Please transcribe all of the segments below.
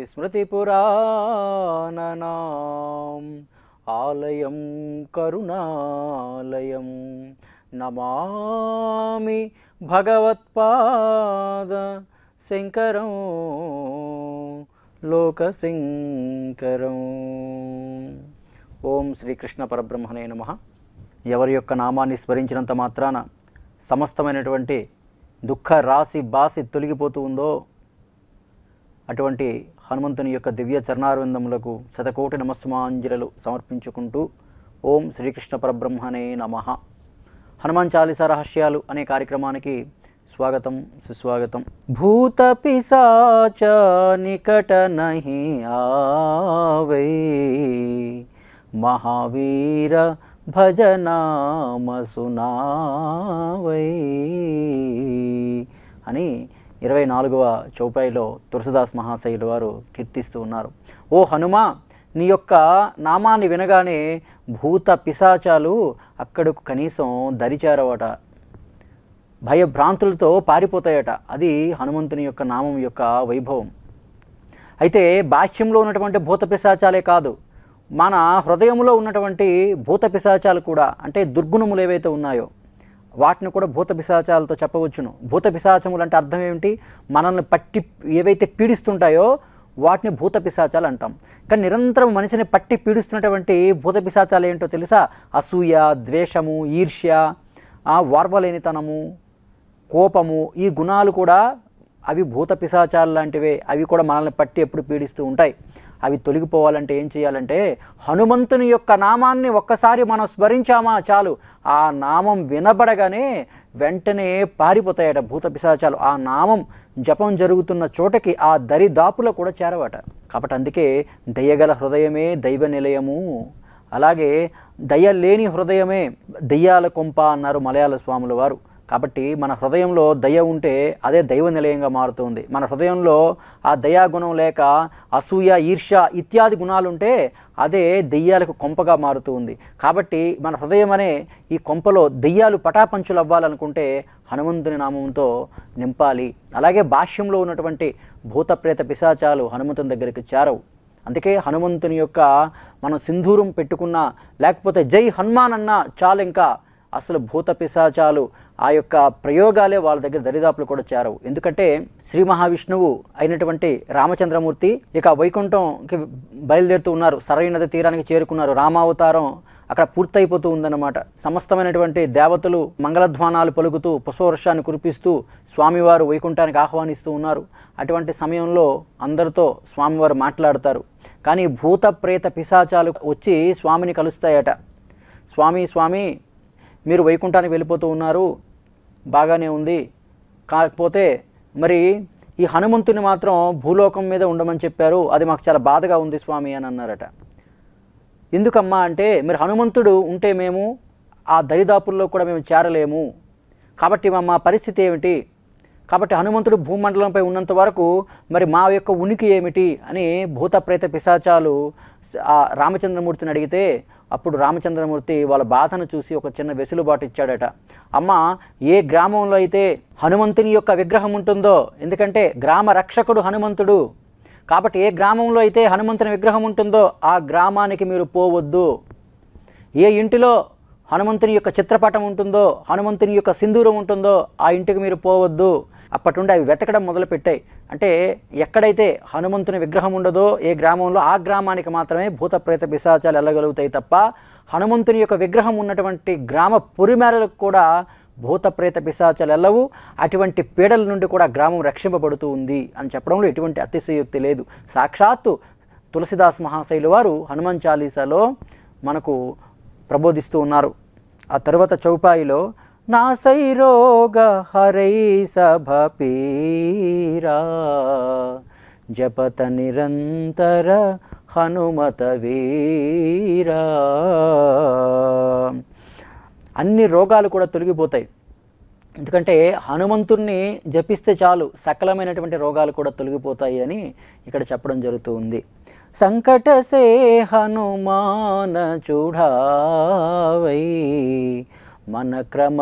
స్మృతిపురాణనాం ఆలయం కరుణాలయం నమామి భగవత్పాద శంకరం లోకశంకరం ఓం శ్రీకృష్ణ పరబ్రహ్మణే నమ ఎవరి యొక్క నామాన్ని స్మరించినంత మాత్రాన సమస్తమైనటువంటి దుఃఖ రాశి బాసి తొలగిపోతూ ఉందో అటువంటి హనుమంతుని యొక్క దివ్య చరణారవిందములకు శతకోటి నమస్సుమాంజలు సమర్పించుకుంటూ ఓం శ్రీకృష్ణ పరబ్రహ్మణే నమ హనుమాన్ చాలీసా రహస్యాలు అనే కార్యక్రమానికి స్వాగతం సుస్వాగతం భూత పిశాచ నికట నహి ఆవై మహావీర భజనామ సునావై అని ఇరవై నాలుగవ చౌపాయిలో తులసిదాస్ మహాశయులు వారు కీర్తిస్తూ ఉన్నారు ఓ హనుమా నీ యొక్క నామాన్ని వినగానే భూత పిశాచాలు అక్కడకు కనీసం దరిచారవట భయభ్రాంతులతో పారిపోతాయట అది హనుమంతుని యొక్క నామం యొక్క వైభవం అయితే బాహ్యంలో ఉన్నటువంటి భూత పిశాచాలే కాదు మన హృదయంలో ఉన్నటువంటి భూత పిశాచాలు కూడా అంటే దుర్గుణములు ఏవైతే ఉన్నాయో వాటిని కూడా భూత పిశాచాలతో చెప్పవచ్చును భూత పిశాచములు అంటే అర్థం ఏమిటి మనల్ని పట్టి ఏవైతే పీడిస్తుంటాయో వాటిని భూత పిశాచాలు అంటాం కానీ నిరంతరం మనిషిని పట్టి పీడిస్తున్నటువంటి భూత పిశాచాలు ఏంటో తెలుసా అసూయ ద్వేషము ఈర్ష్య ఆ వార్వలేనితనము కోపము ఈ గుణాలు కూడా అవి భూత పిశాచాలు లాంటివే అవి కూడా మనల్ని పట్టి ఎప్పుడు పీడిస్తూ ఉంటాయి అవి తొలగిపోవాలంటే ఏం చేయాలంటే హనుమంతుని యొక్క నామాన్ని ఒక్కసారి మనం స్మరించామా చాలు ఆ నామం వినబడగానే వెంటనే పారిపోతాయట భూత పిశాచాలు ఆ నామం జపం జరుగుతున్న చోటకి ఆ దరిదాపులో కూడా చేరవట కాబట్టి అందుకే దయ్యగల హృదయమే దైవ నిలయము అలాగే దయ లేని హృదయమే దయ్యాల కొంప అన్నారు మలయాళ స్వాముల వారు కాబట్టి మన హృదయంలో దయ ఉంటే అదే దైవ నిలయంగా మారుతుంది మన హృదయంలో ఆ దయాగుణం లేక అసూయ ఈర్ష్య ఇత్యాది గుణాలుంటే అదే దెయ్యాలకు కొంపగా మారుతూ ఉంది కాబట్టి మన హృదయం అనే ఈ కొంపలో దెయ్యాలు పటాపంచులు అవ్వాలనుకుంటే హనుమంతుని నామంతో నింపాలి అలాగే భాష్యంలో ఉన్నటువంటి భూత ప్రేత పిశాచాలు హనుమంతుని దగ్గరికి చేరవు అందుకే హనుమంతుని యొక్క మనం సింధూరం పెట్టుకున్నా లేకపోతే జై హనుమాన్ అన్నా చాలు ఇంకా అసలు భూత పిశాచాలు ఆ యొక్క ప్రయోగాలే వాళ్ళ దగ్గర దరిదాపులు కూడా చేరవు ఎందుకంటే శ్రీ మహావిష్ణువు అయినటువంటి రామచంద్రమూర్తి ఇక వైకుంఠంకి బయలుదేరుతూ ఉన్నారు సరైన నది తీరానికి చేరుకున్నారు రామావతారం అక్కడ పూర్తయిపోతూ ఉందన్నమాట సమస్తమైనటువంటి దేవతలు మంగళధ్వానాలు పలుకుతూ పుష్పవర్షాన్ని కురిపిస్తూ స్వామివారు వైకుంఠానికి ఆహ్వానిస్తూ ఉన్నారు అటువంటి సమయంలో అందరితో స్వామివారు మాట్లాడతారు కానీ భూత ప్రేత పిశాచాలు వచ్చి స్వామిని కలుస్తాయట స్వామి స్వామి మీరు వైకుంఠానికి వెళ్ళిపోతూ ఉన్నారు బాగానే ఉంది కాకపోతే మరి ఈ హనుమంతుని మాత్రం భూలోకం మీద ఉండమని చెప్పారు అది మాకు చాలా బాధగా ఉంది స్వామి అని అన్నారట ఎందుకమ్మా అంటే మరి హనుమంతుడు ఉంటే మేము ఆ దరిదాపుల్లో కూడా మేము చేరలేము కాబట్టి మా- మా పరిస్థితి ఏమిటి కాబట్టి హనుమంతుడు భూమండలంపై ఉన్నంత వరకు మరి మా యొక్క ఉనికి ఏమిటి అని భూత ప్రేత పిశాచాలు స- ఆ రామచంద్రమూర్తిని అడిగితే అప్పుడు రామచంద్రమూర్తి వాళ్ళ బాధను చూసి ఒక చిన్న వెసులుబాటు ఇచ్చాడట అమ్మ ఏ గ్రామంలో అయితే హనుమంతుని యొక్క విగ్రహం ఉంటుందో ఎందుకంటే గ్రామ రక్షకుడు హనుమంతుడు కాబట్టి ఏ గ్రామంలో అయితే హనుమంతుని విగ్రహం ఉంటుందో ఆ గ్రామానికి మీరు పోవద్దు ఏ ఇంటిలో హనుమంతుని యొక్క చిత్రపటం ఉంటుందో హనుమంతుని యొక్క సింధూరం ఉంటుందో ఆ ఇంటికి మీరు పోవద్దు అప్పటి నుండి అవి వెతకడం మొదలుపెట్టాయి అంటే ఎక్కడైతే హనుమంతుని విగ్రహం ఉండదో ఏ గ్రామంలో ఆ గ్రామానికి మాత్రమే భూత ప్రేత పిశాచాలు వెళ్ళగలుగుతాయి తప్ప హనుమంతుని యొక్క విగ్రహం ఉన్నటువంటి గ్రామ పొరిమేరలకు కూడా భూత ప్రేత పిశాచాలు వెళ్ళవు అటువంటి పీడల నుండి కూడా గ్రామం రక్షింపబడుతూ ఉంది అని చెప్పడంలో ఎటువంటి అతిశయోక్తి లేదు సాక్షాత్తు తులసిదాస్ మహాశైలు వారు హనుమాన్ చాలీసాలో మనకు ప్రబోధిస్తూ ఉన్నారు ఆ తరువాత చౌపాయిలో నా సైరోగ హరై సభ పీరా జపత నిరంతర హనుమత వీరా అన్ని రోగాలు కూడా తొలగిపోతాయి ఎందుకంటే హనుమంతుణ్ణి జపిస్తే చాలు సకలమైనటువంటి రోగాలు కూడా తొలగిపోతాయి అని ఇక్కడ చెప్పడం జరుగుతూ ఉంది సంకట సే హనుమాన చూడావై మన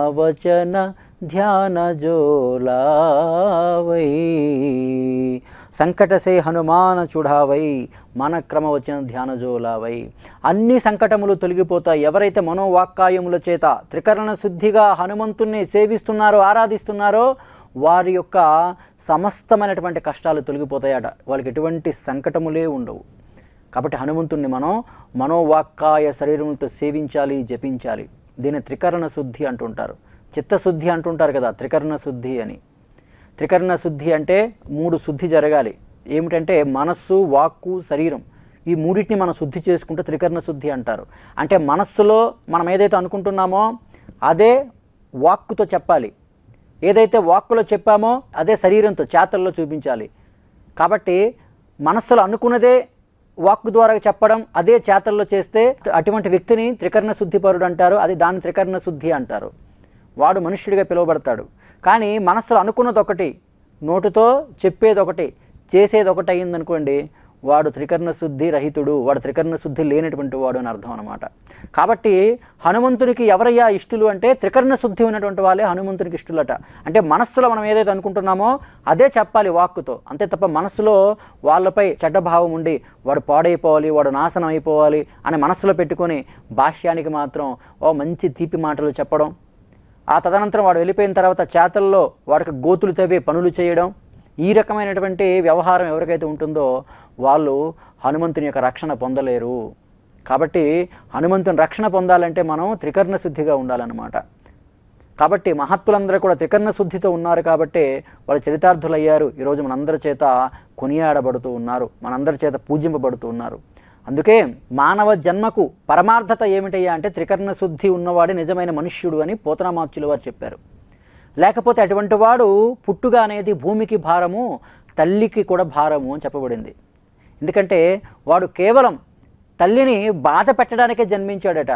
క్రమవచన ధ్యాన జోలావై సంకటసే హనుమాన చుడావై మన క్రమవచన ధ్యానజోలావై అన్ని సంకటములు తొలగిపోతాయి ఎవరైతే మనోవాక్కాయముల చేత త్రికరణ శుద్ధిగా హనుమంతుణ్ణి సేవిస్తున్నారో ఆరాధిస్తున్నారో వారి యొక్క సమస్తమైనటువంటి కష్టాలు తొలగిపోతాయట వాళ్ళకి ఎటువంటి సంకటములే ఉండవు కాబట్టి హనుమంతుణ్ణి మనం మనోవాక్కాయ శరీరములతో సేవించాలి జపించాలి దీన్ని త్రికరణ శుద్ధి అంటుంటారు చిత్తశుద్ధి అంటుంటారు కదా త్రికరణ శుద్ధి అని త్రికరణ శుద్ధి అంటే మూడు శుద్ధి జరగాలి ఏమిటంటే మనస్సు వాక్కు శరీరం ఈ మూడింటిని మనం శుద్ధి చేసుకుంటే త్రికరణ శుద్ధి అంటారు అంటే మనస్సులో మనం ఏదైతే అనుకుంటున్నామో అదే వాక్కుతో చెప్పాలి ఏదైతే వాక్కులో చెప్పామో అదే శరీరంతో చేతల్లో చూపించాలి కాబట్టి మనస్సులో అనుకున్నదే వాక్ ద్వారా చెప్పడం అదే చేతల్లో చేస్తే అటువంటి వ్యక్తిని త్రికరణ శుద్ధిపరుడు అంటారు అది దాని త్రికరణ శుద్ధి అంటారు వాడు మనుష్యుడిగా పిలువబడతాడు కానీ మనస్సులో అనుకున్నది ఒకటి నోటితో చెప్పేది ఒకటి చేసేది ఒకటి అయ్యిందనుకోండి వాడు త్రికరణ శుద్ధి రహితుడు వాడు త్రికరణ శుద్ధి లేనటువంటి వాడు అని అర్థం అనమాట కాబట్టి హనుమంతునికి ఎవరయ్యా ఇష్టలు అంటే త్రికరణ శుద్ధి ఉన్నటువంటి వాళ్ళే హనుమంతునికి ఇష్టలట అంటే మనస్సులో మనం ఏదైతే అనుకుంటున్నామో అదే చెప్పాలి వాక్కుతో అంతే తప్ప మనస్సులో వాళ్ళపై చెడ్డ భావం ఉండి వాడు పాడైపోవాలి వాడు నాశనం అయిపోవాలి అని మనస్సులో పెట్టుకొని భాష్యానికి మాత్రం ఓ మంచి తీపి మాటలు చెప్పడం ఆ తదనంతరం వాడు వెళ్ళిపోయిన తర్వాత చేతల్లో వాడికి గోతులు తవ్వే పనులు చేయడం ఈ రకమైనటువంటి వ్యవహారం ఎవరికైతే ఉంటుందో వాళ్ళు హనుమంతుని యొక్క రక్షణ పొందలేరు కాబట్టి హనుమంతుని రక్షణ పొందాలంటే మనం త్రికరణ శుద్ధిగా ఉండాలన్నమాట కాబట్టి మహత్తులందరూ కూడా త్రికరణ శుద్ధితో ఉన్నారు కాబట్టి వాళ్ళు చరితార్థులయ్యారు ఈరోజు మనందరి చేత కొనియాడబడుతూ ఉన్నారు మనందరి చేత పూజింపబడుతూ ఉన్నారు అందుకే మానవ జన్మకు పరమార్థత ఏమిటయ్యా అంటే త్రికరణ శుద్ధి ఉన్నవాడే నిజమైన మనుష్యుడు అని పోతనామాచ్యులు వారు చెప్పారు లేకపోతే అటువంటి వాడు పుట్టుగా అనేది భూమికి భారము తల్లికి కూడా భారము అని చెప్పబడింది ఎందుకంటే వాడు కేవలం తల్లిని బాధ పెట్టడానికే జన్మించాడట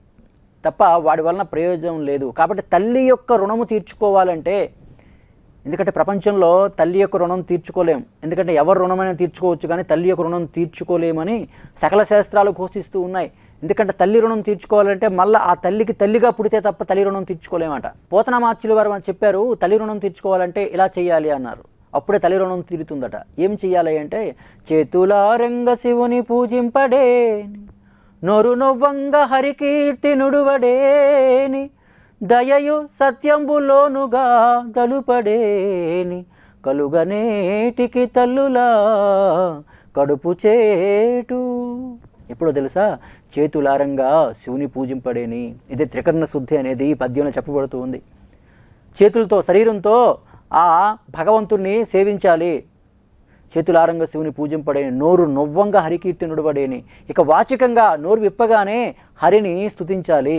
తప్ప వాడి వలన ప్రయోజనం లేదు కాబట్టి తల్లి యొక్క రుణము తీర్చుకోవాలంటే ఎందుకంటే ప్రపంచంలో తల్లి యొక్క రుణం తీర్చుకోలేం ఎందుకంటే ఎవరు రుణమైనా తీర్చుకోవచ్చు కానీ తల్లి యొక్క రుణం తీర్చుకోలేమని సకల శాస్త్రాలు ఘోషిస్తూ ఉన్నాయి ఎందుకంటే తల్లి రుణం తీర్చుకోవాలంటే మళ్ళీ ఆ తల్లికి తల్లిగా పుడితే తప్ప తల్లి రుణం తీర్చుకోలేమట పోతనామాచ్యులు వారు అని చెప్పారు తల్లి రుణం తీర్చుకోవాలంటే ఇలా చేయాలి అన్నారు అప్పుడే తల్లి రుణం తీరుతుందట ఏం చెయ్యాలి అంటే చేతులారంగ శివుని పూజింపడేని నొరు నొవ్వంగ హరికీర్తి నుడువడేని దయయు సత్యంబులోనుగా దలుపడేని కలుగనేటికి తల్లులా కడుపు చేటు ఎప్పుడో తెలుసా చేతులారంగా శివుని పూజింపడేని ఇది త్రికరణ శుద్ధి అనేది ఈ పద్యంలో చెప్పబడుతూ ఉంది చేతులతో శరీరంతో ఆ భగవంతుణ్ణి సేవించాలి చేతులారంగా శివుని పూజింపడేని నోరు నొవ్వంగా హరికీర్తి నుడబడేని ఇక వాచికంగా నోరు విప్పగానే హరిని స్తుతించాలి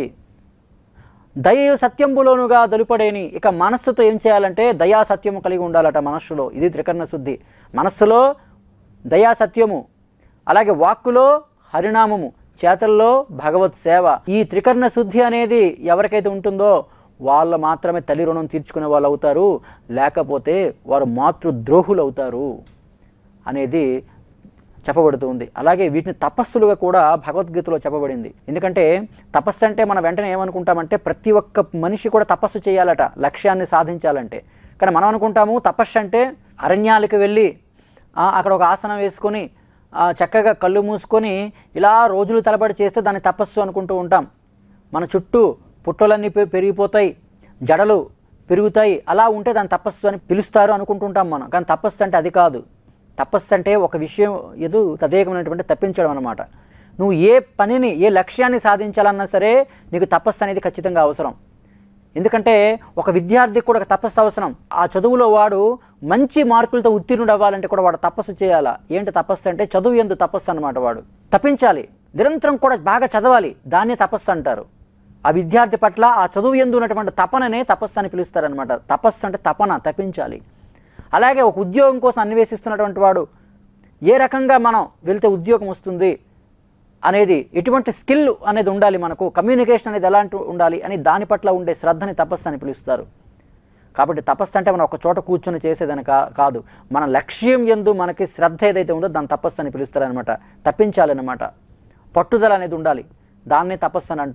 దయ సత్యంబులోనుగా దలుపడేని ఇక మనస్సుతో ఏం చేయాలంటే దయా సత్యము కలిగి ఉండాలట మనస్సులో ఇది త్రికరణ శుద్ధి మనస్సులో దయా సత్యము అలాగే వాక్కులో హరినామము చేతల్లో భగవత్ సేవ ఈ త్రికరణ శుద్ధి అనేది ఎవరికైతే ఉంటుందో వాళ్ళు మాత్రమే తల్లి రుణం తీర్చుకునే వాళ్ళు అవుతారు లేకపోతే వారు మాతృద్రోహులు అవుతారు అనేది చెప్పబడుతుంది అలాగే వీటిని తపస్సులుగా కూడా భగవద్గీతలో చెప్పబడింది ఎందుకంటే తపస్సు అంటే మనం వెంటనే ఏమనుకుంటామంటే ప్రతి ఒక్క మనిషి కూడా తపస్సు చేయాలట లక్ష్యాన్ని సాధించాలంటే కానీ మనం అనుకుంటాము తపస్సు అంటే అరణ్యాలకు వెళ్ళి ఆ, అక్కడ ఒక ఆసనం వేసుకొని ఆ, చక్కగా కళ్ళు మూసుకొని ఇలా రోజులు తలబడి చేస్తే దాన్ని తపస్సు అనుకుంటూ ఉంటాం మన చుట్టూ పుట్టలన్నీ పె- పెరిగిపోతాయి జడలు పెరుగుతాయి అలా ఉంటే దాన్ని తపస్సు అని పిలుస్తారు అనుకుంటుంటాం మనం కానీ తపస్సు అంటే అది కాదు తపస్సు అంటే ఒక విషయం ఎదు తదేకమైనటువంటి తప్పించడం అనమాట నువ్వు ఏ పనిని ఏ లక్ష్యాన్ని సాధించాలన్నా సరే నీకు తపస్సు అనేది ఖచ్చితంగా అవసరం ఎందుకంటే ఒక విద్యార్థికి కూడా ఒక తపస్సు అవసరం ఆ చదువులో వాడు మంచి మార్కులతో ఉత్తీర్ణుడు అవ్వాలంటే కూడా వాడు తపస్సు చేయాలా ఏంటి తపస్సు అంటే చదువు ఎందు తపస్సు అనమాట వాడు తప్పించాలి నిరంతరం కూడా బాగా చదవాలి దాన్నే తపస్సు అంటారు ఆ విద్యార్థి పట్ల ఆ చదువు ఎందు ఉన్నటువంటి తపననే తపస్సు అని పిలుస్తారనమాట తపస్సు అంటే తపన తప్పించాలి అలాగే ఒక ఉద్యోగం కోసం అన్వేషిస్తున్నటువంటి వాడు ఏ రకంగా మనం వెళ్తే ఉద్యోగం వస్తుంది అనేది ఎటువంటి స్కిల్ అనేది ఉండాలి మనకు కమ్యూనికేషన్ అనేది ఎలాంటి ఉండాలి అని దాని పట్ల ఉండే శ్రద్ధని తపస్సు అని పిలుస్తారు కాబట్టి తపస్సు అంటే మనం ఒక చోట కూర్చొని చేసేదని కా కాదు మన లక్ష్యం ఎందు మనకి శ్రద్ధ ఏదైతే ఉందో దాన్ని తపస్సు అని పిలుస్తారనమాట తప్పించాలన్నమాట పట్టుదల అనేది ఉండాలి దాన్నే తపస్సు అని అంటారు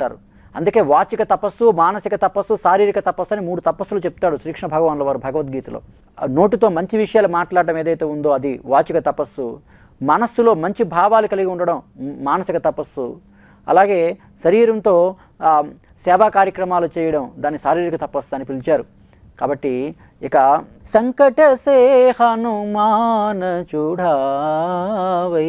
అందుకే వాచిక తపస్సు మానసిక తపస్సు శారీరక తపస్సు అని మూడు తపస్సులు చెప్తాడు శ్రీకృష్ణ భగవాన్ల వారు భగవద్గీతలో ఆ నోటితో మంచి విషయాలు మాట్లాడడం ఏదైతే ఉందో అది వాచిక తపస్సు మనస్సులో మంచి భావాలు కలిగి ఉండడం మ్, మానసిక తపస్సు అలాగే శరీరంతో ఆ, సేవా కార్యక్రమాలు చేయడం దాన్ని శారీరక తపస్సు అని పిలిచారు కాబట్టి ఇక సంకట సే హనుమాన చూడావై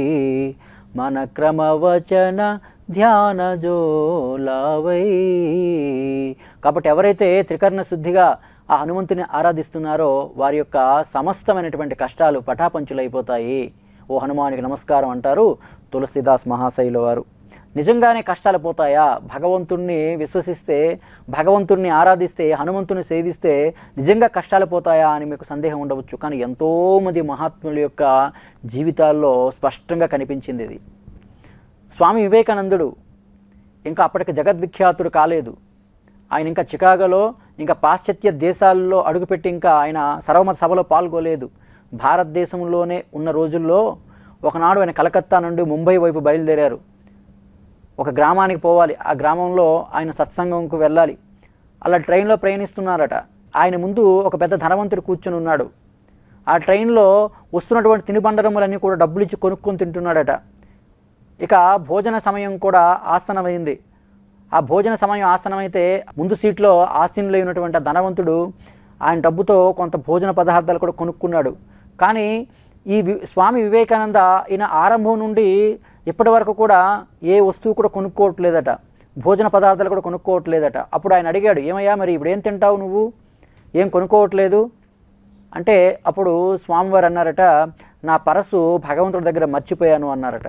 మన క్రమవచన ధ్యాన జోలావై కాబట్టి ఎవరైతే త్రికరణ శుద్ధిగా ఆ హనుమంతుని ఆరాధిస్తున్నారో వారి యొక్క సమస్తమైనటువంటి కష్టాలు పటాపంచులైపోతాయి ఓ హనుమానికి నమస్కారం అంటారు తులసిదాస్ మహాశైల వారు నిజంగానే కష్టాలు పోతాయా భగవంతుణ్ణి విశ్వసిస్తే భగవంతుణ్ణి ఆరాధిస్తే హనుమంతుని సేవిస్తే నిజంగా కష్టాలు పోతాయా అని మీకు సందేహం ఉండవచ్చు కానీ ఎంతోమంది మహాత్ముల యొక్క జీవితాల్లో స్పష్టంగా కనిపించింది ఇది స్వామి వివేకానందుడు ఇంకా అప్పటికి జగద్విఖ్యాతుడు కాలేదు ఆయన ఇంకా చికాగోలో ఇంకా పాశ్చాత్య దేశాల్లో అడుగుపెట్టి ఇంకా ఆయన సర్వమత సభలో పాల్గొలేదు భారతదేశంలోనే ఉన్న రోజుల్లో ఒకనాడు ఆయన కలకత్తా నుండి ముంబై వైపు బయలుదేరారు ఒక గ్రామానికి పోవాలి ఆ గ్రామంలో ఆయన సత్సంగంకు వెళ్ళాలి అలా ట్రైన్లో ప్రయాణిస్తున్నారట ఆయన ముందు ఒక పెద్ద ధనవంతుడు కూర్చొని ఉన్నాడు ఆ ట్రైన్లో వస్తున్నటువంటి తినుబండరములన్నీ కూడా డబ్బులు ఇచ్చి కొనుక్కొని తింటున్నాడట ఇక భోజన సమయం కూడా ఆసనమైంది ఆ భోజన సమయం ఆసనమైతే ముందు సీట్లో ఆసీనులై ఉన్నటువంటి ఆ ధనవంతుడు ఆయన డబ్బుతో కొంత భోజన పదార్థాలు కూడా కొనుక్కున్నాడు కానీ ఈ వి స్వామి వివేకానంద ఈయన ఆరంభం నుండి ఇప్పటి వరకు కూడా ఏ వస్తువు కూడా కొనుక్కోవట్లేదట భోజన పదార్థాలు కూడా కొనుక్కోవట్లేదట అప్పుడు ఆయన అడిగాడు ఏమయ్యా మరి ఇప్పుడు ఏం తింటావు నువ్వు ఏం కొనుక్కోవట్లేదు అంటే అప్పుడు స్వామివారు అన్నారట నా పరసు భగవంతుడి దగ్గర మర్చిపోయాను అన్నారట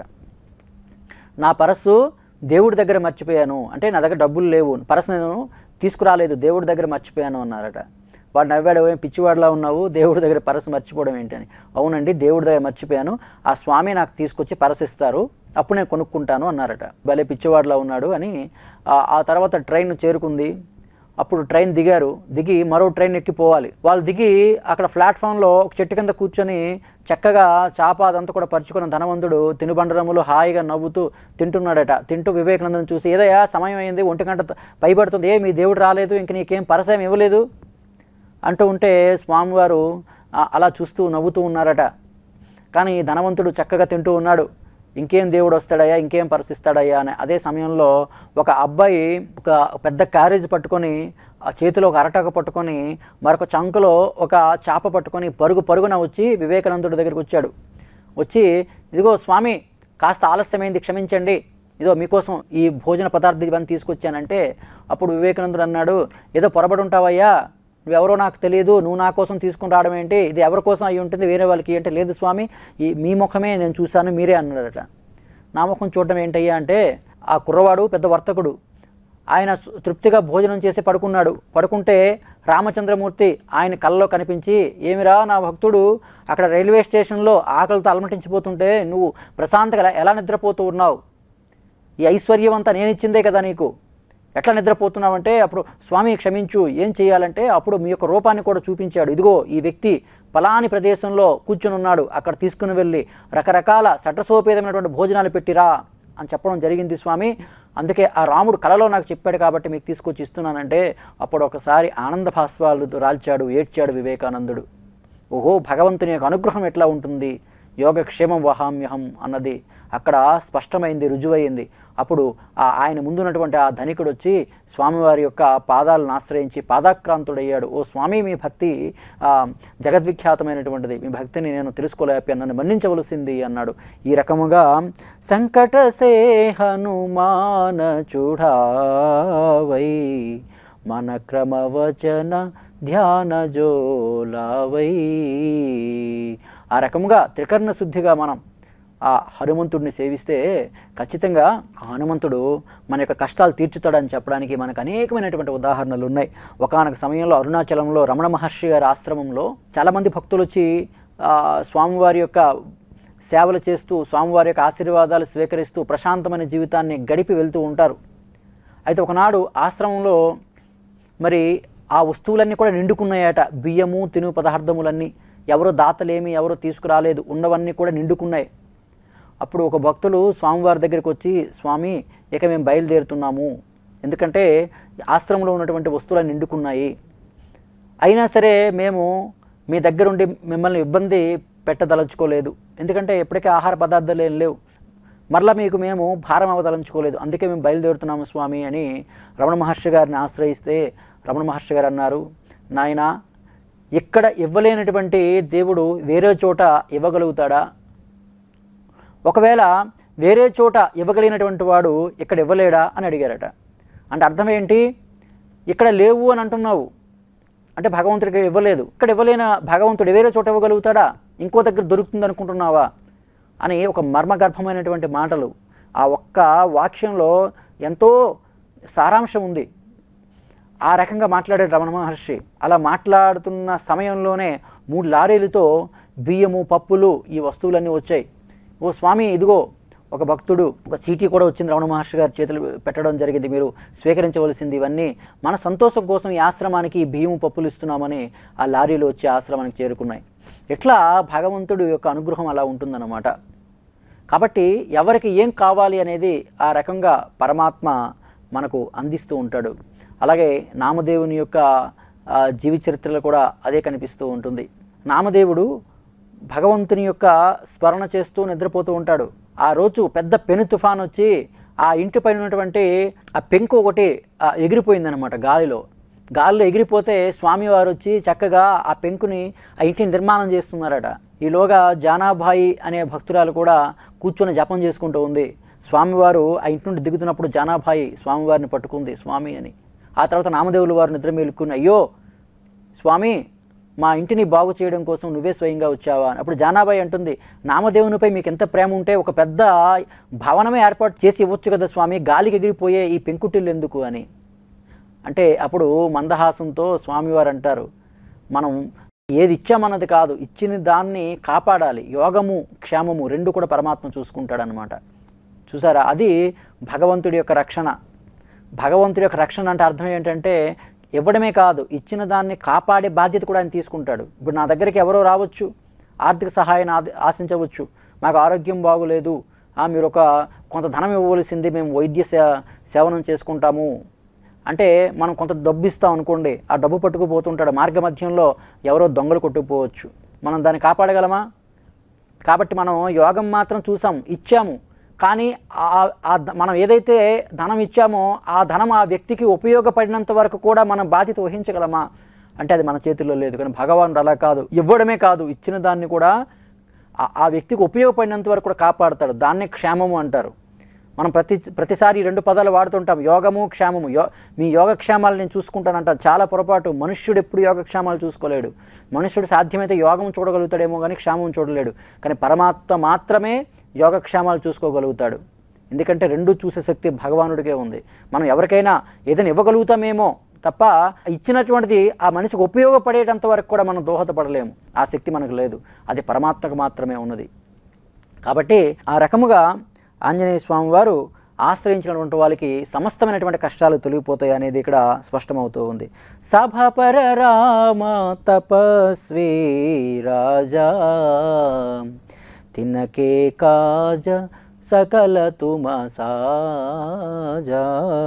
నా పరస్సు దేవుడి దగ్గర మర్చిపోయాను అంటే నా దగ్గర డబ్బులు లేవు పరస్సు నేను తీసుకురాలేదు దేవుడి దగ్గర మర్చిపోయాను అన్నారట వాడు నవ్వాడు ఏం పిచ్చివాడిలా ఉన్నావు దేవుడి దగ్గర పరస్సు మర్చిపోవడం ఏంటని అవునండి దేవుడి దగ్గర మర్చిపోయాను ఆ స్వామి నాకు తీసుకొచ్చి పరసిస్తారు అప్పుడు నేను కొనుక్కుంటాను అన్నారట భలే పిచ్చివాడిలా ఉన్నాడు అని ఆ- ఆ తర్వాత ట్రైన్ చేరుకుంది అప్పుడు ట్రైన్ దిగారు దిగి మరో ట్రైన్ ఎక్కిపోవాలి వాళ్ళు దిగి అక్కడ ప్లాట్ఫామ్లో ఒక చెట్టు కింద కూర్చొని చక్కగా చాప అదంతా కూడా పరుచుకున్న ధనవంతుడు తినుబండరములు హాయిగా నవ్వుతూ తింటున్నాడట తింటూ వివేకానందం చూసి ఏదయ్యా సమయం అయింది ఒంటి గంట త- పైబడుతుంది ఏ మీ దేవుడు రాలేదు ఇంక నీకేం పరసయం ఇవ్వలేదు అంటూ ఉంటే స్వామివారు ఆ, అలా చూస్తూ నవ్వుతూ ఉన్నారట కానీ ధనవంతుడు చక్కగా తింటూ ఉన్నాడు ఇంకేం దేవుడు వస్తాడయ్యా ఇంకేం పరిశిస్తాడయ్యా అని అదే సమయంలో ఒక అబ్బాయి ఒక పెద్ద క్యారేజ్ పట్టుకొని ఆ చేతిలో ఒక అరటాక పట్టుకొని మరొక చంకలో ఒక చాప పట్టుకొని పరుగు పరుగున వచ్చి వివేకానందుడి దగ్గరికి వచ్చాడు వచ్చి ఇదిగో స్వామి కాస్త ఆలస్యమైంది క్షమించండి ఇదో మీకోసం ఈ భోజన పదార్థం ఇవన్నీ తీసుకొచ్చానంటే అప్పుడు వివేకానందుడు అన్నాడు ఏదో పొరబడి ఉంటావయ్యా నువ్వెవరో నాకు తెలియదు నువ్వు నా కోసం తీసుకుని రావడం ఏంటి ఇది ఎవరి కోసం అయి ఉంటుంది వేరే వాళ్ళకి అంటే లేదు స్వామి ఈ మీ ముఖమే నేను చూశాను మీరే అన్నాడట నా ముఖం చూడడం ఏంటయ్యా అంటే ఆ కుర్రవాడు పెద్ద వర్తకుడు ఆయన సు- తృప్తిగా భోజనం చేసి పడుకున్నాడు పడుకుంటే రామచంద్రమూర్తి ఆయన కళ్ళలో కనిపించి ఏమిరా నా భక్తుడు అక్కడ రైల్వే స్టేషన్లో ఆకలితో అలమటించిపోతుంటే నువ్వు ప్రశాంతంగా ఎలా- ఎలా నిద్రపోతూ ఉన్నావు ఈ ఐశ్వర్యం అంతా నేను ఇచ్చిందే కదా నీకు ఎట్లా నిద్రపోతున్నావంటే అప్పుడు స్వామి క్షమించు ఏం చేయాలంటే అప్పుడు మీ యొక్క రూపాన్ని కూడా చూపించాడు ఇదిగో ఈ వ్యక్తి పలాని ప్రదేశంలో కూర్చుని ఉన్నాడు అక్కడ తీసుకుని వెళ్ళి రకరకాల సటసోపేతమైనటువంటి భోజనాలు పెట్టిరా అని చెప్పడం జరిగింది స్వామి అందుకే ఆ రాముడు కలలో నాకు చెప్పాడు కాబట్టి మీకు తీసుకొచ్చి ఇస్తున్నానంటే అప్పుడు ఒకసారి ఆనంద భాస్వాలు రాల్చాడు ఏడ్చాడు వివేకానందుడు ఓహో భగవంతుని యొక్క అనుగ్రహం ఎట్లా ఉంటుంది యోగక్షేమం వహామ్యహం అన్నది అక్కడ స్పష్టమైంది రుజువైంది అప్పుడు ఆ ఆయన ముందున్నటువంటి ఆ ధనికుడు వచ్చి స్వామివారి యొక్క పాదాలను ఆశ్రయించి పాదాక్రాంతుడయ్యాడు ఓ స్వామి మీ భక్తి ఆ, జగద్విఖ్యాతమైనటువంటిది మీ భక్తిని నేను తెలుసుకోలేకపోయాను నన్ను మన్నించవలసింది అన్నాడు ఈ రకముగా సంకట సే హనుమాన చూడావై మన క్రమవచన ధ్యాన జోలావై ఆ రకముగా త్రికరణ శుద్ధిగా మనం ఆ హనుమంతుడిని సేవిస్తే ఖచ్చితంగా ఆ హనుమంతుడు మన యొక్క కష్టాలు తీర్చుతాడని చెప్పడానికి మనకు అనేకమైనటువంటి ఉదాహరణలు ఉన్నాయి ఒకానొక సమయంలో అరుణాచలంలో రమణ మహర్షి గారి ఆశ్రమంలో చాలామంది భక్తులు వచ్చి ఆ, స్వామివారి యొక్క సేవలు చేస్తూ స్వామివారి యొక్క ఆశీర్వాదాలు స్వీకరిస్తూ ప్రశాంతమైన జీవితాన్ని గడిపి వెళ్తూ ఉంటారు అయితే ఒకనాడు ఆశ్రమంలో మరి ఆ వస్తువులన్నీ కూడా నిండుకున్నాయట బియ్యము తిను పదార్థములన్నీ ఎవరు దాతలేమి ఎవరు తీసుకురాలేదు ఉన్నవన్నీ కూడా నిండుకున్నాయి అప్పుడు ఒక భక్తులు స్వామివారి దగ్గరికి వచ్చి స్వామి ఇక మేము బయలుదేరుతున్నాము ఎందుకంటే ఆశ్రమంలో ఉన్నటువంటి వస్తువులు నిండుకున్నాయి అయినా సరే మేము మీ దగ్గరుండి మిమ్మల్ని ఇబ్బంది పెట్టదలుచుకోలేదు ఎందుకంటే ఇప్పటికే ఆహార పదార్థాలు ఏం లేవు మరలా మీకు మేము భారం అవ్వదలుచుకోలేదు అందుకే మేము బయలుదేరుతున్నాము స్వామి అని రమణ మహర్షి గారిని ఆశ్రయిస్తే రమణ మహర్షి గారు అన్నారు నాయన ఇక్కడ ఇవ్వలేనటువంటి దేవుడు వేరే చోట ఇవ్వగలుగుతాడా ఒకవేళ వేరే చోట ఇవ్వగలిగినటువంటి వాడు ఇక్కడ ఇవ్వలేడా అని అడిగారట అంటే అర్థం ఏంటి ఇక్కడ లేవు అని అంటున్నావు అంటే భగవంతుడికి ఇవ్వలేదు ఇక్కడ ఇవ్వలేన భగవంతుడు వేరే చోట ఇవ్వగలుగుతాడా ఇంకో దగ్గర దొరుకుతుంది అనుకుంటున్నావా అని ఒక మర్మగర్భమైనటువంటి మాటలు ఆ ఒక్క వాక్యంలో ఎంతో సారాంశం ఉంది ఆ రకంగా మాట్లాడాడు రమణ మహర్షి అలా మాట్లాడుతున్న సమయంలోనే మూడు లారీలతో బియ్యము పప్పులు ఈ వస్తువులన్నీ వచ్చాయి ఓ స్వామి ఇదిగో ఒక భక్తుడు ఒక చీటీ కూడా వచ్చింది రమణ మహర్షి గారి చేతులు పెట్టడం జరిగింది మీరు స్వీకరించవలసింది ఇవన్నీ మన సంతోషం కోసం ఈ ఆశ్రమానికి ఈ బియ్యము పప్పులు ఇస్తున్నామని ఆ లారీలు వచ్చి ఆశ్రమానికి చేరుకున్నాయి ఇట్లా భగవంతుడు యొక్క అనుగ్రహం అలా ఉంటుందన్నమాట కాబట్టి ఎవరికి ఏం కావాలి అనేది ఆ రకంగా పరమాత్మ మనకు అందిస్తూ ఉంటాడు అలాగే నామదేవుని యొక్క ఆ, జీవి చరిత్రలో కూడా అదే కనిపిస్తూ ఉంటుంది నామదేవుడు భగవంతుని యొక్క స్మరణ చేస్తూ నిద్రపోతూ ఉంటాడు ఆ రోజు పెద్ద పెను తుఫాన్ వచ్చి ఆ ఇంటి పైన ఉన్నటువంటి ఆ పెంకు ఒకటి ఆ, ఎగిరిపోయిందనమాట గాలిలో గాలిలో ఎగిరిపోతే స్వామివారు వచ్చి చక్కగా ఆ పెంకుని ఆ ఇంటిని నిర్మాణం చేస్తున్నారట ఈలోగా జానాబాయి అనే భక్తురాలు కూడా కూర్చొని జపం చేసుకుంటూ ఉంది స్వామివారు ఆ ఇంటి నుండి దిగుతున్నప్పుడు జానాబాయి స్వామివారిని పట్టుకుంది స్వామి అని ఆ తర్వాత నామదేవులు వారు నిద్ర మేలుకుని అయ్యో స్వామి మా ఇంటిని బాగు చేయడం కోసం నువ్వే స్వయంగా వచ్చావా అని. అప్పుడు జానాబాయి అంటుంది నామదేవునిపై మీకు ఎంత ప్రేమ ఉంటే ఒక పెద్ద భవనమే ఏర్పాటు చేసి ఇవ్వచ్చు కదా స్వామి గాలికి ఎగిరిపోయే ఈ పెంకుటిల్లు ఎందుకు అని అంటే అప్పుడు మందహాసంతో స్వామివారు అంటారు మనం ఏది ఇచ్చామన్నది కాదు ఇచ్చిన దాన్ని కాపాడాలి యోగము క్షేమము రెండు కూడా పరమాత్మ చూసుకుంటాడనమాట చూసారా అది భగవంతుడి యొక్క రక్షణ భగవంతుడి యొక్క రక్షణ అంటే అర్థం ఏంటంటే ఇవ్వడమే కాదు ఇచ్చిన దాన్ని కాపాడే బాధ్యత కూడా ఆయన తీసుకుంటాడు ఇప్పుడు నా దగ్గరికి ఎవరో రావచ్చు ఆర్థిక సహాయాన్ని ఆది- ఆశించవచ్చు మాకు ఆరోగ్యం బాగులేదు ఆ, మీరు ఒక కొంత ధనం ఇవ్వవలసింది మేము వైద్య సే సేవనం చేసుకుంటాము అంటే మనం కొంత డబ్బు ఇస్తాం అనుకోండి ఆ డబ్బు పట్టుకుపోతుంటాడు మార్గ మధ్యంలో ఎవరో దొంగలు కొట్టుకుపోవచ్చు మనం దాన్ని కాపాడగలమా కాబట్టి మనం యోగం మాత్రం చూసాం ఇచ్చాము కానీ ఆ- ఆ ద- మనం ఏదైతే ధనం ఇచ్చామో ఆ ధనం ఆ వ్యక్తికి ఉపయోగపడినంత వరకు కూడా మనం బాధ్యత వహించగలమా అంటే అది మన చేతుల్లో లేదు కానీ భగవానుడు అలా కాదు ఇవ్వడమే కాదు ఇచ్చిన దాన్ని కూడా ఆ- ఆ వ్యక్తికి ఉపయోగపడినంత వరకు కూడా కాపాడతాడు దాన్నే క్షేమము అంటారు మనం ప్రతి ప్రతిసారి ఈ రెండు పదాలు వాడుతుంటాం యోగము క్షేమము యో మీ యోగక్షేమాలు నేను చూసుకుంటానంటారు చాలా పొరపాటు మనుష్యుడు ఎప్పుడు యోగక్షేమాలు చూసుకోలేడు మనుష్యుడు సాధ్యమైతే యోగం చూడగలుగుతాడేమో కానీ క్షేమం చూడలేడు కానీ పరమాత్మ మాత్రమే యోగక్షేమాలు చూసుకోగలుగుతాడు ఎందుకంటే రెండు చూసే శక్తి భగవానుడికే ఉంది మనం ఎవరికైనా ఏదైనా ఇవ్వగలుగుతామేమో తప్ప ఇచ్చినటువంటిది ఆ మనిషికి ఉపయోగపడేటంత వరకు కూడా మనం దోహదపడలేము ఆ శక్తి మనకు లేదు అది పరమాత్మకు మాత్రమే ఉన్నది కాబట్టి ఆ రకముగా ఆంజనేయ స్వామి వారు ఆశ్రయించినటువంటి వాళ్ళకి సమస్తమైనటువంటి కష్టాలు తొలగిపోతాయి అనేది ఇక్కడ స్పష్టమవుతూ ఉంది సభపర రామ తపస్వి రాజా తినకే కాజ సకల తుమ సాజా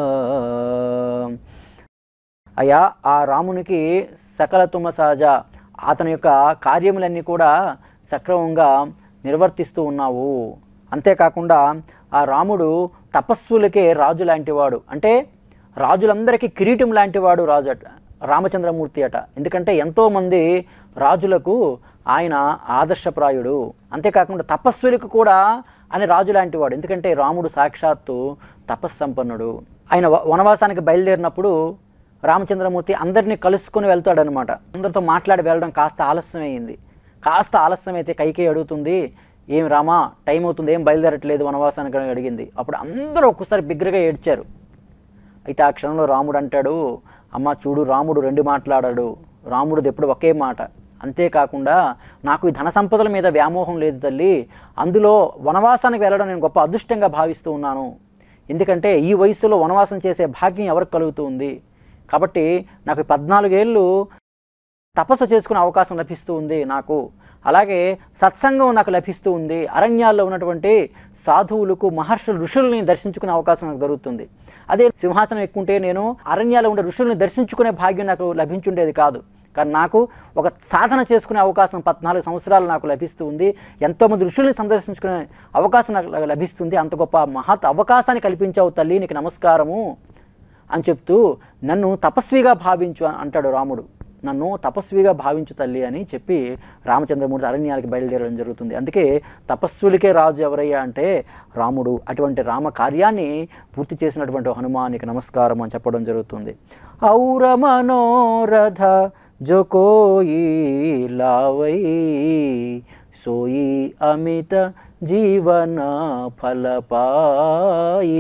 అయ్యా ఆ రామునికి సకల తుమ సహజ అతని యొక్క కార్యములన్నీ కూడా సక్రమంగా నిర్వర్తిస్తూ ఉన్నావు అంతేకాకుండా ఆ రాముడు తపస్సులకే రాజు లాంటివాడు అంటే రాజులందరికీ కిరీటం లాంటివాడు రాజు అట రామచంద్రమూర్తి అట ఎందుకంటే ఎంతోమంది రాజులకు ఆయన ఆదర్శప్రాయుడు అంతేకాకుండా తపస్సులకు కూడా ఆయన రాజు లాంటివాడు ఎందుకంటే రాముడు సాక్షాత్తు తపస్సంపన్నుడు ఆయన వ- వనవాసానికి బయలుదేరినప్పుడు రామచంద్రమూర్తి అందరినీ కలుసుకొని వెళ్తాడనమాట అందరితో మాట్లాడి వెళ్ళడం కాస్త ఆలస్యమైంది కాస్త ఆలస్యమైతే కైకే అడుగుతుంది ఏం రామా టైం అవుతుంది ఏం బయలుదేరట్లేదు వనవాసానికి అని అడిగింది అప్పుడు అందరూ ఒక్కసారి బిగ్గరగా ఏడ్చారు అయితే ఆ క్షణంలో రాముడు అంటాడు అమ్మ చూడు రాముడు రెండు మాట్లాడాడు రాముడిది ఎప్పుడు ఒకే మాట అంతేకాకుండా నాకు ఈ ధన సంపదల మీద వ్యామోహం లేదు తల్లి అందులో వనవాసానికి వెళ్ళడం నేను గొప్ప అదృష్టంగా భావిస్తూ ఉన్నాను ఎందుకంటే ఈ వయసులో వనవాసం చేసే భాగ్యం ఎవరికి కలుగుతుంది కాబట్టి నాకు ఈ పద్నాలుగేళ్ళు తపస్సు చేసుకునే అవకాశం లభిస్తూ ఉంది నాకు అలాగే సత్సంగం నాకు లభిస్తూ ఉంది అరణ్యాల్లో ఉన్నటువంటి సాధువులకు మహర్షులు ఋషుల్ని దర్శించుకునే అవకాశం నాకు దొరుకుతుంది అదే సింహాసనం ఎక్కుంటే నేను అరణ్యాల్లో ఉండే ఋషుల్ని దర్శించుకునే భాగ్యం నాకు లభించుండేది కాదు కానీ నాకు ఒక సాధన చేసుకునే అవకాశం పద్నాలుగు సంవత్సరాలు నాకు లభిస్తూ ఉంది ఎంతోమంది ఋషుల్ని సందర్శించుకునే అవకాశం నాకు లభిస్తుంది అంత గొప్ప మహత్ అవకాశాన్ని కల్పించావు తల్లి నీకు నమస్కారము అని చెప్తూ నన్ను తపస్విగా భావించు అంటాడు రాముడు నన్ను తపస్విగా భావించు తల్లి అని చెప్పి రామచంద్రమూర్తి అరణ్యానికి బయలుదేరడం జరుగుతుంది అందుకే తపస్సులకే రాజు ఎవరయ్యా అంటే రాముడు అటువంటి రామ కార్యాన్ని పూర్తి చేసినటువంటి హనుమానికి నమస్కారం అని చెప్పడం జరుగుతుంది ఔర మనోరథ जो कोई लावई सोई अमित जीवन फल पाई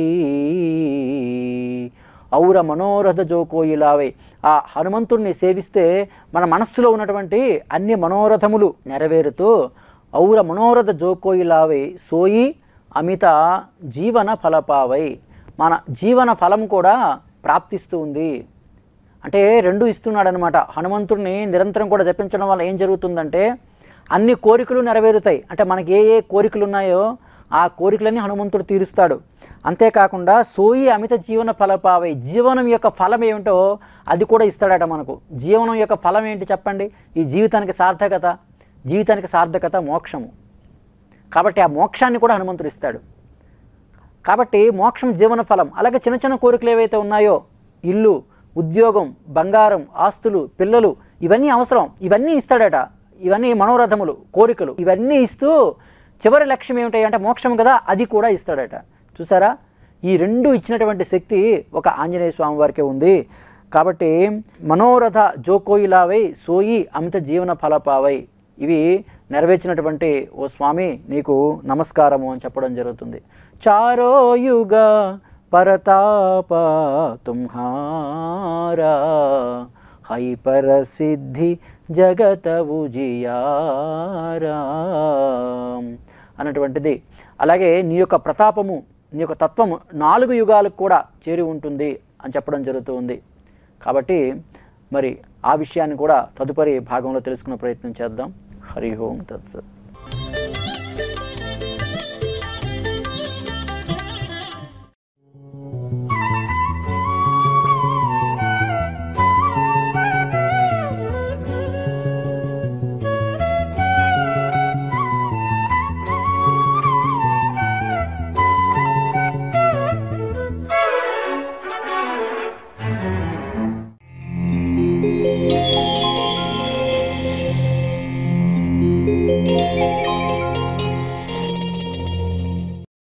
ఔర మనోరథ జో కోయిలావై ఆ హనుమంతుడిని సేవిస్తే మన మనస్సులో ఉన్నటువంటి అన్ని మనోరథములు నెరవేరుతూ ఔర మనోరథ జో కోయిలావై సోయి అమిత జీవన ఫలపావై మన జీవన ఫలం కూడా ప్రాప్తిస్తూ ఉంది అంటే రెండు ఇస్తున్నాడనమాట హనుమంతుడిని నిరంతరం కూడా జపించడం వల్ల ఏం జరుగుతుందంటే అన్ని కోరికలు నెరవేరుతాయి అంటే మనకి ఏ ఏ కోరికలు ఉన్నాయో ఆ కోరికలన్నీ హనుమంతుడు తీరుస్తాడు అంతేకాకుండా సోయి అమిత జీవన ఫలపావై జీవనం యొక్క ఫలం ఏమిటో అది కూడా ఇస్తాడట మనకు జీవనం యొక్క ఫలం ఏంటి చెప్పండి ఈ జీవితానికి సార్థకత జీవితానికి సార్థకత మోక్షము కాబట్టి ఆ మోక్షాన్ని కూడా హనుమంతుడు ఇస్తాడు కాబట్టి మోక్షం జీవన ఫలం అలాగే చిన్న చిన్న కోరికలు ఏవైతే ఉన్నాయో ఇల్లు ఉద్యోగం బంగారం ఆస్తులు పిల్లలు ఇవన్నీ అవసరం ఇవన్నీ ఇస్తాడట ఇవన్నీ మనోరథములు కోరికలు ఇవన్నీ ఇస్తూ చివరి లక్ష్యం ఏమిటి అంటే మోక్షం కదా అది కూడా ఇస్తాడట చూసారా ఈ రెండు ఇచ్చినటువంటి శక్తి ఒక ఆంజనేయ స్వామి వారికే ఉంది కాబట్టి మనోరథ జోకోయిలావై సోయి అమిత జీవన ఫలపావై ఇవి నెరవేర్చినటువంటి ఓ స్వామి నీకు నమస్కారము అని చెప్పడం జరుగుతుంది చారో యుగ పరతాప తుమ్హారా హై పరసిద్ధి జగత ఉజియారా అన్నటువంటిది అలాగే నీ యొక్క ప్రతాపము నీ యొక్క తత్వము నాలుగు యుగాలకు కూడా చేరి ఉంటుంది అని చెప్పడం జరుగుతూ ఉంది కాబట్టి మరి ఆ విషయాన్ని కూడా తదుపరి భాగంలో తెలుసుకునే ప్రయత్నం చేద్దాం హరి ఓం తత్సత్